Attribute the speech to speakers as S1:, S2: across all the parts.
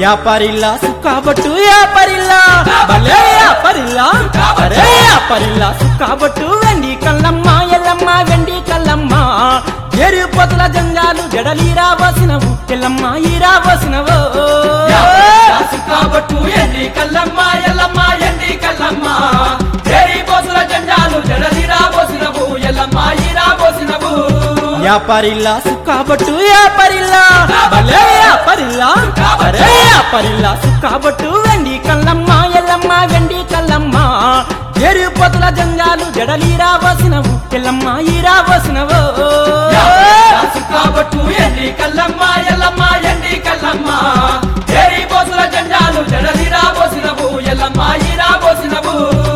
S1: వ్యాపారిల్లా సుక్కాబట్టు వ్యాపారిల్లా భలే వ్యాపారిల్లా అరే వ్యాపారిల్లా సుక్కాబట్టు వెండి కల్లమ్మ ఎల్లమ్మ వెండి కల్లమ్మ ఎరుపతుల జంగాలు జడలీరా వసినవు ఎల్లమ్మ ఈరా వసినవు
S2: కాబట్టు ఎండి కల్లమ్మ ఎల్లమ్మ ఎండి కల్లమ్మ చేరి పోసుల జెండాలు జడలిరా పోసినవు ఎల్లమ్మ ఈరా పోసినవు
S1: వ్యాపారిల్లా సుక్కాబట్టు వ్యాపారిల్లా భలే వ్యాపారిల్లా అరే వ్యాపారిల్లా సుక్కాబట్టు వెండి కల్లమ్మ ఎల్లమ్మ వెండి కల్లమ్మ ఎరుపతుల జంగాలు జడలీరా వసినవు ఎల్లమ్మ ఈరా వసినవు
S2: కాబట్టు ఎండి కల్లమ్మ ఎల్లమ్మ ఎండి కల్లమ్మ చేరి పోసుల జెండాలు జడలిరా పోసినవు ఎల్లమ్మ ఈరా పోసినవు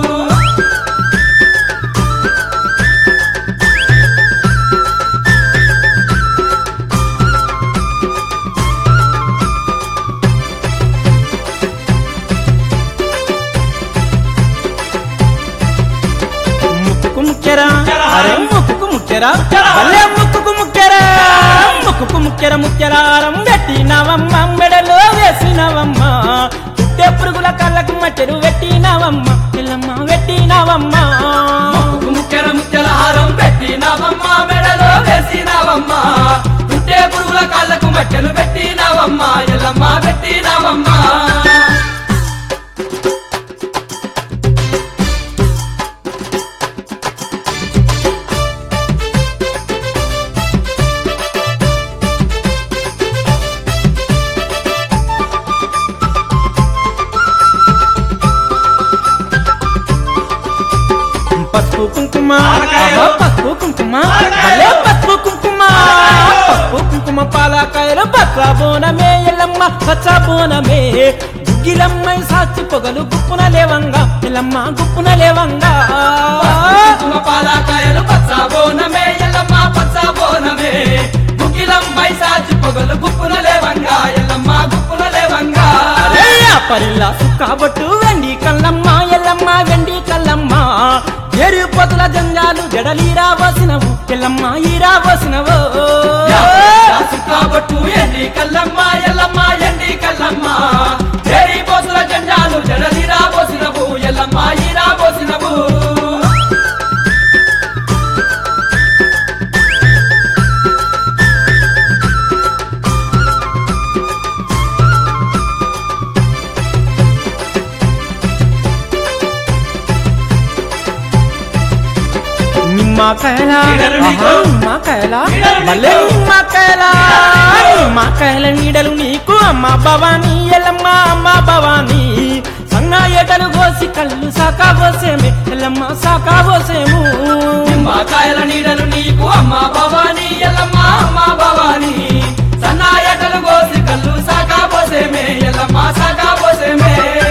S1: ముక్కుకు ముక్కెరా అరే ముక్కుకు ముక్కెరా భలే ముక్కుకు ముక్కెరా ముక్కుకు ముక్కెర ముక్కెరారం పెట్టినవమ్మ మెడలో వేసినవమ్మ పుట్టే పురుగుల కళ్ళకు మట్టెరు పెట్టినవమ్మ పిల్లమ్మ పెట్టినవమ్మ
S2: ముక్కు ముక్కెర ముత్యాల హారం పెట్టినావమ్మ మెడలో వేసినావమ్మ పుట్టే పురుగుల కాళ్ళకు మట్టెలు పెట్టినావమ్మ ఎల్లమ్మ పెట్టినావమ్మ
S1: పసుపు కుంకుమ ఆహా, పసుపు కుంకుమ భలే పసుపు కుంకుమ పసుపు కుంకుమ పాలకాయలు పచ్చ బోనమే ఎల్లమ్మ పచ్చ బోనమే గుగ్గిలమ్మై సాచి పొగలు గుప్పున లేవంగా ఎల్లమ్మ గుప్పున లేవంగా
S2: కుంకుమ పాలకాయలు పచ్చ బోనమే ఎల్లమ్మ పచ్చ బోనమే గుగ్గిలం బైసాచి పొగలు గుప్పున లేవంగా ఎల్లమ్మ గుప్పున లేవంగా
S1: అరే పరిల్లా సుక్కాబట్టు వెండి కల్లమ్మ ఎల్లమ్మ వెండి కల్లమ్మ ఎరుపతుల జంగాలు జడలీరా వసినవు ఎల్లమ్మ ఈరా వసినవు
S2: కాబట్టు ఎండి కల్లమ్మ ఎల్లమ్మ ఎండి కల్లమ్మ చేరి పోసుల జెండాలు జడలిరా పోసినవు ఎల్లమ్మ ఈరా పోసినవు
S1: నిమ్మకాయల
S2: నీడలు నీకు.
S1: ఆహా, నిమ్మకాయల
S2: నీడలు
S1: మళ్ళీ
S2: నీకు.
S1: నిమ్మకాయల నిమ్మకాయల నీడలు నీకు అమ్మ భవానీ ఎల్లమ్మ అమ్మ భవానీ సన్నా ఎటలు కోసి కళ్ళు సాకా పోసేమే ఎల్లమ్మ సాకా పోసేము
S2: నిమ్మకాయల నీడలు నీకు అమ్మ భవానీ ఎల్లమ్మ అమ్మ భవానీ సన్నాయటలు కోసి కళ్ళు సాగా పోసేమే ఎల్లమ్మ సాగా పోసేమే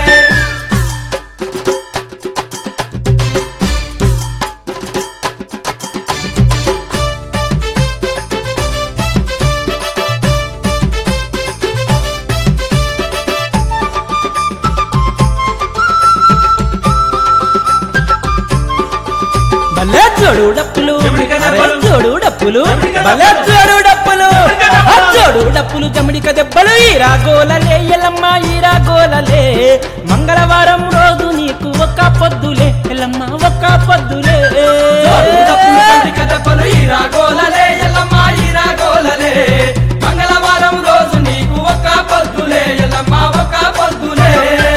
S1: భలే జోడు డప్పులు
S2: జమిడిక
S1: అరే
S2: దెబ్బలు.
S1: జోడు డప్పులు
S2: జమిడిక
S1: భలే
S2: దెబ్బలు.
S1: జోడు డప్పులు
S2: జమిడిక దెబ్బలు.
S1: ఆ జోడు డప్పులు జమిడిక దెబ్బలు ఈరా గోలలే ఎల్లమ్మ ఈరా గోలలే మంగళవారం రోజు నీకు ఒక్క పొద్దులే ఎల్లమ్మ ఒక్క పొద్దులే
S2: డప్పులు కంటిక దెబ్బలు ఈ రాగోలలే ఎల్లమ్మ ఈ రాగోలలే మంగళవారం రోజు నీకు ఒక్క పొద్దులే ఎల్లమ్మ ఒక్క పొద్దులే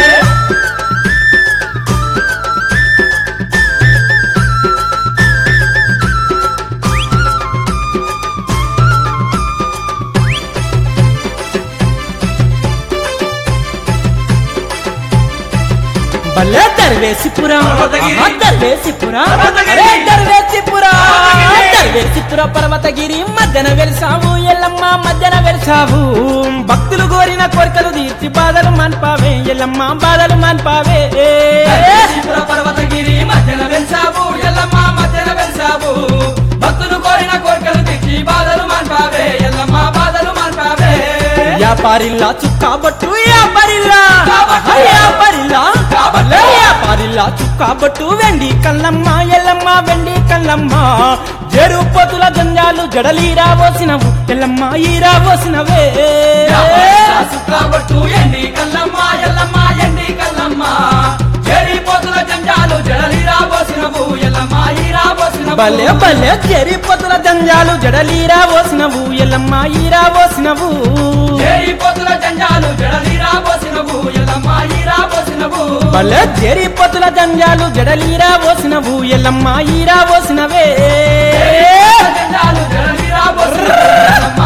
S1: భలే దర్వేసిపురం
S2: పర్వతగిరి.
S1: ఆహా, దర్వేసిపురం
S2: పర్వతగిరి.
S1: అరే దర్వేసిపురం
S2: పర్వతగిరి.
S1: దర్వేసిపుర పర్వతగిరి మధ్యన వెలిసావు ఎల్లమ్మ మధ్యన వెలిసావు భక్తులు కోరిన కోరికలు తీర్చి బాధలు మాన్పావే ఎల్లమ్మ బాధలు మాన్పావే
S2: త్రిపుర పర్వతగిరి మధ్యన వెలిసావు ఎల్లమ్మ మధ్యన వెలిసావు భక్తులు కోరిన కోరికలు తెచ్చి బాధలు మాన్పావే ఎల్లమ్మ బాధలు మాన్పావే
S1: వ్యాపారిల్లా చుక్కాబట్టు వ్యాపారిల్లా
S2: కాబట్టు.
S1: వ్యాపారిల్లా
S2: కాబట్టు.
S1: వ్యాపారిల్లా చుక్కాబట్టు వెండి కల్లమ్మ ఎల్లమ్మ వెండి కల్లమ్మ చెరు పొతుల జంజాలు జడలీరా పోసినవు ఎల్లమ్మ ఈరా పోసినవే
S2: శుక్రబట్టు ఎండి కల్లమ్మ ఎల్లమ్మ ఎండి కల్లమ్మ చెరి పోతుల జంజాలు జడలిరా పోసినవు ఎల్లమ్మ ఈరా పోసినవు
S1: భలే భలే చెరి పొతుల జంజాలు జడలీరా పోసినవు ఎల్లమ్మ ఈరా పోసినవు
S2: చెరి పోతుల జంజాలు జడలిరా పోసినవు ఎల్లమ్మ ఈరా పోసినవు
S1: భలే చెరి పొతుల జంజాలు జడలీరా పోసినవు ఎల్లమ్మ ఈరా పోసినవే
S2: జంజాలు జడలిరా పోసినవు ఎల్లమ్మ